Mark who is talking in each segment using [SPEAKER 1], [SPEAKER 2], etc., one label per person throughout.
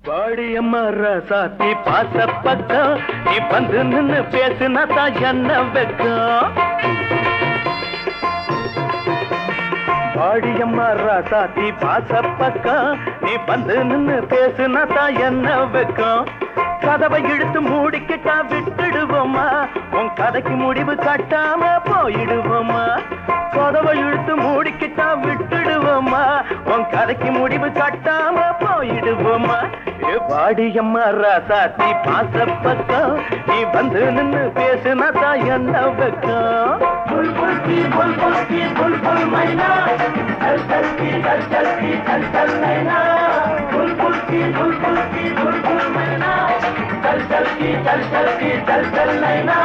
[SPEAKER 1] வாடியம்மா ராசாத்தி பாச பக்கம் நீ வந்து நின்னு பேசுனா தான் என்ன வெக்கம் வாடியம்மா ராசாத்தி பாச பக்கம் நீ வந்து நின்னு பேசுனா தான் என்ன வெக்கம் கதவை இழுத்து மூடிக்கிட்டா விட்டுடுவோமா உன் கதைக்கு முடிவு கட்டாம போயிடுவோமா கதவை இழுத்து மூடிக்கிட்டா விட்டுடுவோமா உன் கதைக்கு முடிவு கட்டாம போயிடுவோமா ஏ வாடியம்மா ராசாத்தி பாச பக்கம் நீ வந்து நின்னு பேசுனா தான் என்ன வெக்கம் புல் புல் கி புல் புல் கி புல் புல் மைனா चल चल की चल चल की चल चल नैना बुल बुल की बुल बुल की बुल बुल मैना चल चल की चल चल की चल चल नैना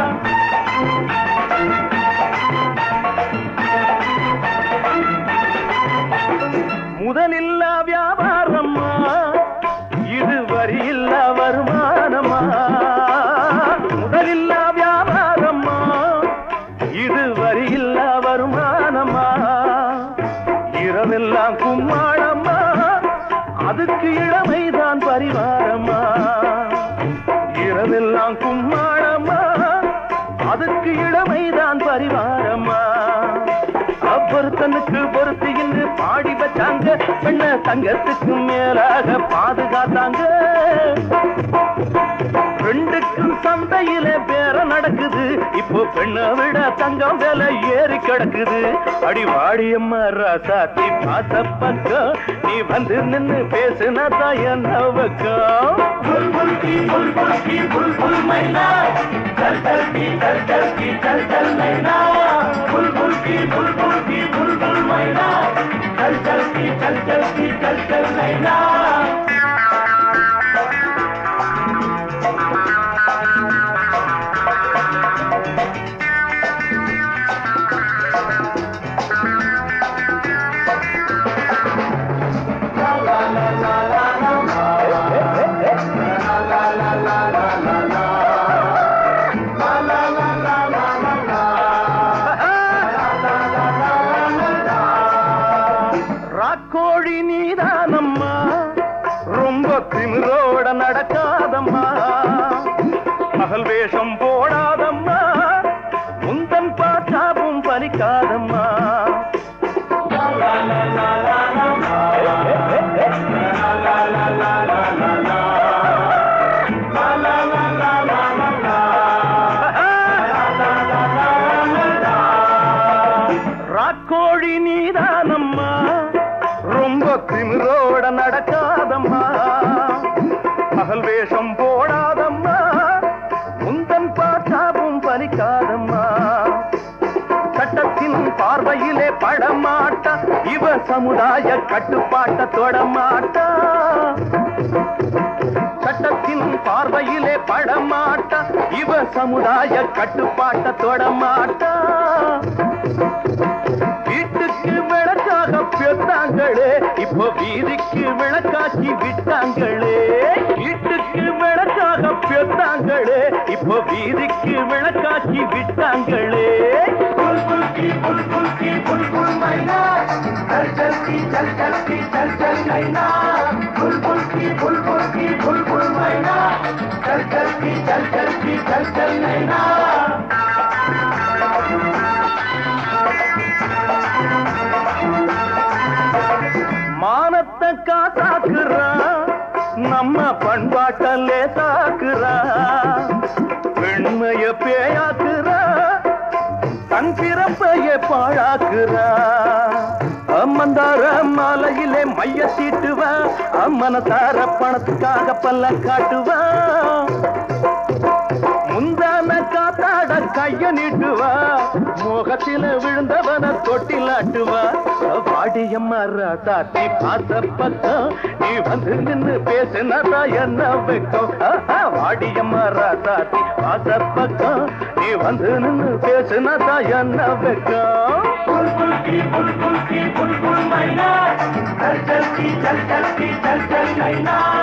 [SPEAKER 1] முதலில்லா வியாபாரம்மா இது வரியில்லா வருமானமா முதலில்லா வியாபாரம்மா இது வரியில்லா வருமானமா இரவெல்லாம் கும்மாளம்மா அதுக்கு இளமைதான் பரிவாரமா இரவெல்லாம் கும்மாளம்மா அதுக்கு இளமைதான் பரிவாரமா பொருத்தனுக்கு பொருத்தி என்று பாடி வச்சாங்க பெண்ண தங்கத்துக்கு மேலாக பாதுகாத்தாங்க ரெண்டுக்கும் சந்தையில பேர நடக்குது இப்போ பெண்ணை விட தங்கம் விலை ஏறி கிடக்குது அடி வாடியம்மா ராசாத்தி பாச பக்கம் நீ வந்து நின்னு பேசுனதா என்ன வக்கம் புல் புல் கி புல் புல் கி புல் புல் மைனா चल चल की चल चल की चल चल नैना बुल बुल की बुल बुल की बुल बुल मैना चल चल की चल चल की चल चल नैना ராக்கோழி நீதானம்மா ரொம்ப திமிரோட நடக்காதம்மா பகல் வேஷம் போடாதம்மா முந்தன் பாட்டாவும் பலிக்காதம்மா ராக்கோழி நீதானம்மா ரொம்ப திமிரோட நடக்காதம்மா பகல் வேஷம் போடாதம்மா முந்தன் பாட்டாவும் பலிக்காதம்மா சட்டத்தின் பார்வையிலே படமாட்டா இவ சமுதாய கட்டுப்பாட்ட தொடமாட்டா சட்டத்தின் பார்வையிலே படமாட்டா இவ சமுதாய கட்டுப்பாட்ட தொடமாட்டா வீட்டுக்கு விளக்காக பெத்தாங்களே இப்போ வீதிக்கு விளக்காக்கி விட்டாங்களே வீட்டுக்கு விளக்காக பெத்தாங்களே இப்போ வீதிக்கு விளக்காக்கி விட்டாங்களே புல் புல் கி புல் புல் கி புல் புல் மைனா चल चल की चल चल की चल चल नैना बुल बुल की बुल बुल की बुल बुल मैना चल चल की चल चल की चल चल नैना மானத்தை காத்தாக்குறா நம்ம பண்பாட்ட லேசாக்குறா பெண்மைய பேயாக்குறா தன் பிறப்பைய பாழாக்குறா அம்மந்தார மாலையிலே மைய தீட்டுவா அம்மனத்தார பணத்துக்காக பல்ல காட்டுவா முந்தான காத்தாட கைய நீட்டுவா மோகத்தில விழுந்தவன தொட்டிலாட்டுவா வாடியம்மா ராசாத்தி பாச பக்கம் நீ வந்து நின்னு பேசுனதா என்ன வெக்கம் ஆஹா, வாடியம்மா ராசாத்தி பாச பக்கம் நீ வந்து நின்னு பேசுனதா என்ன வெக்கம் புல் புல் கி புல் புல் கி புல் புல் மைனா चल चल की चल चल की चल चल नैना